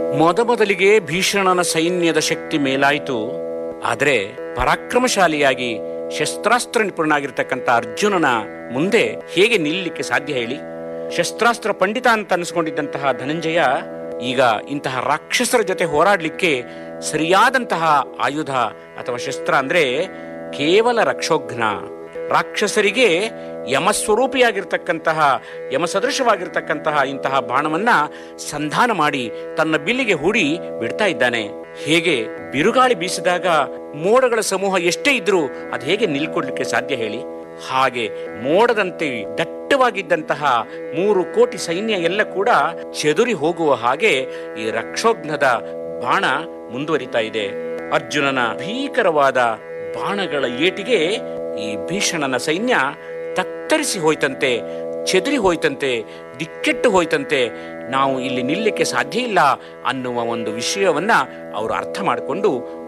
ಮೊದಮೊದಲಿಗೆ ಭೀಷಣನ ಸೈನ್ಯದ ಶಕ್ತಿ ಮೇಲಾಯಿತು ಆದರೆ ಪರಾಕ್ರಮಶಾಲಿಯಾಗಿ ಶಸ್ತ್ರಾಸ್ತ್ರ ನಿಪುಣನಾಗಿರ್ತಕ್ಕಂಥ ಅರ್ಜುನನ ಮುಂದೆ ಹೇಗೆ ನಿಲ್ಲಲಿಕ್ಕೆ ಸಾಧ್ಯ ಹೇಳಿ ಶಸ್ತ್ರಾಸ್ತ್ರ ಪಂಡಿತ ಅಂತ ಅನಿಸ್ಕೊಂಡಿದ್ದಂತಹ ಧನಂಜಯ ಈಗ ಇಂತಹ ರಾಕ್ಷಸರ ಜೊತೆ ಹೋರಾಡಲಿಕ್ಕೆ ಸರಿಯಾದಂತಹ ಆಯುಧ ಅಥವಾ ಶಸ್ತ್ರ ಅಂದ್ರೆ ಕೇವಲ ರಕ್ಷೋಘ್ನ ರಾಕ್ಷಸರಿಗೆ ಯಮಸ್ವರೂಪಿಯಾಗಿರ್ತಕ್ಕಂತಹ ಯಮಸದೃಶವಾಗಿರ್ತಕ್ಕಂತಹ ಇಂತಹ ಬಾಣವನ್ನ ಸಂಧಾನ ಮಾಡಿ ತನ್ನ ಬಿಲ್ಲಿಗೆ ಹೂಡಿ ಬಿಡ್ತಾ ಇದ್ದಾನೆ ಹೇಗೆ ಬಿರುಗಾಳಿ ಬೀಸಿದಾಗ ಮೋಡಗಳ ಸಮೂಹ ಎಷ್ಟೇ ಇದ್ರೂ ಅದು ಹೇಗೆ ನಿಲ್ಕೊಡ್ಲಿಕ್ಕೆ ಸಾಧ್ಯ ಹೇಳಿ ಹಾಗೆ ಮೋಡದಂತೆ ದಟ್ಟವಾಗಿದ್ದಂತಹ ಮೂರು ಕೋಟಿ ಸೈನ್ಯ ಎಲ್ಲ ಕೂಡ ಚೆದುರಿ ಹೋಗುವ ಹಾಗೆ ಈ ರಕ್ಷೋಘ್ನದ ಬಾಣ ಮುಂದುವರಿತಾ ಇದೆ ಅರ್ಜುನನ ಭೀಕರವಾದ ಬಾಣಗಳ ಏಟಿಗೆ ಈ ಭೀಷಣನ ಸೈನ್ಯ ತತ್ತರಿಸಿ ಹೋಯ್ತಂತೆ ಚೆದರಿ ಹೋಯ್ತಂತೆ ದಿಕ್ಕೆಟ್ಟು ಹೋಯ್ತಂತೆ ನಾವು ಇಲ್ಲಿ ನಿಲ್ಲಕ್ಕೆ ಸಾಧ್ಯ ಇಲ್ಲ ಅನ್ನುವ ಒಂದು ವಿಷಯವನ್ನ ಅವರು ಅರ್ಥ ಮಾಡಿಕೊಂಡು